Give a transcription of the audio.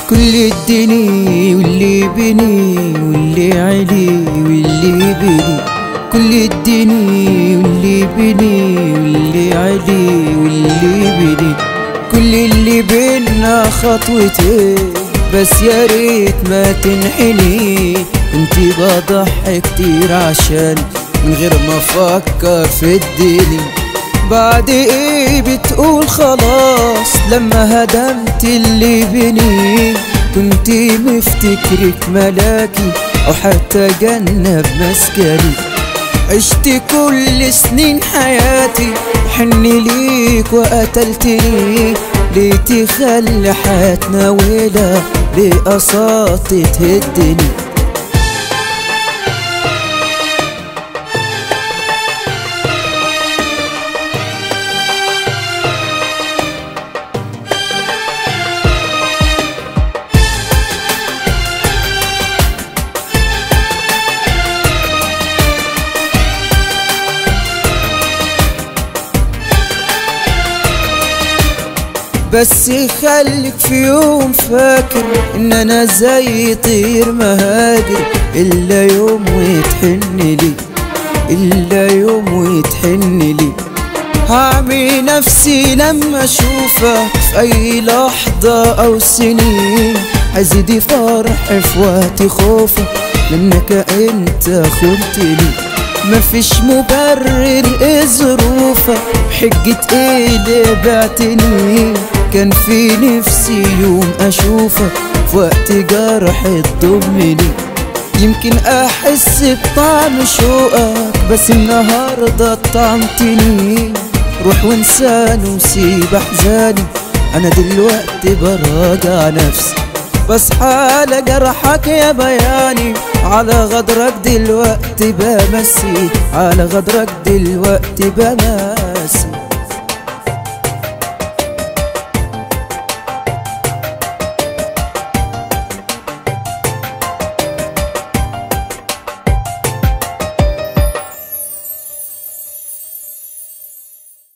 كل الدنيا واللي بني واللي علي واللي بني كل الدنيا واللي بني واللي علي واللي بني كل اللي بينا خطوتين بس يا ريت ما تنحني كنت بضحي كتير عشان من غير ما افكر في الدنيا بعد ايه بتقول خلاص لما هدمت اللي بيني كنت مفتكرك ملاكي او حتى جنة بمسكني عشت كل سنين حياتي حني ليك وقتلتني ليه تخلي حياتنا ولا ليه قصات تهدني بس خليك في يوم فاكر ان انا زي طير مهاجر الا يوم وتحن لي الا يوم وتحن لي هعمي نفسي لما اشوفك في اي لحظة او سنين هزيد فرح في وقت خوفك منك انت خنتني مفيش مبرر ايه ظروفك حجة ايه اللي بعتني كان في نفسي يوم اشوفك في وقت جرح تضمني يمكن احس بطعم شوقك بس النهارده طعمتني روح وانساني وسيب احزاني انا دلوقتي براجع نفسي بصحى على جرحك يا بياني على غدرك دلوقتي بمسي على غدرك دلوقتي بمسي